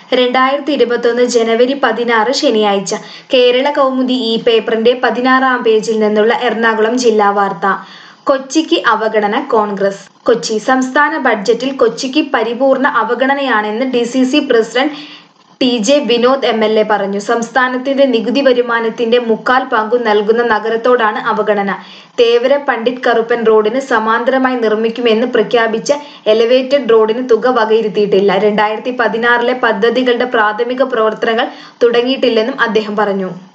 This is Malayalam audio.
രണ്ടായിരത്തി ഇരുപത്തൊന്ന് ജനുവരി പതിനാറ് ശനിയാഴ്ച കേരള കൗമുദി ഈ പേപ്പറിന്റെ പതിനാറാം പേജിൽ നിന്നുള്ള എറണാകുളം ജില്ലാ വാർത്ത കൊച്ചിക്ക് അവഗണന കോൺഗ്രസ് കൊച്ചി സംസ്ഥാന ബഡ്ജറ്റിൽ കൊച്ചിക്ക് പരിപൂർണ അവഗണനയാണെന്ന് D C C president T J Vinod M L A പറഞ്ഞു സംസ്ഥാനത്തിന്റെ നികുതി വരുമാനത്തിന്റെ മുക്കാൽ പങ്കും നൽകുന്ന നഗരത്തോടാണ് അവഗണന തേവര പണ്ഡിറ്റ് കറുപ്പൻ റോഡിന് സമാന്തരമായി നിർമ്മിക്കുമെന്ന് പ്രഖ്യാപിച്ച എലവേറ്റഡ് റോഡിന് തുക വകയിരുത്തിയിട്ടില്ല രണ്ടായിരത്തി പതിനാറിലെ പദ്ധതികളുടെ പ്രാഥമിക പ്രവർത്തനങ്ങൾ തുടങ്ങിയിട്ടില്ലെന്നും അദ്ദേഹം പറഞ്ഞു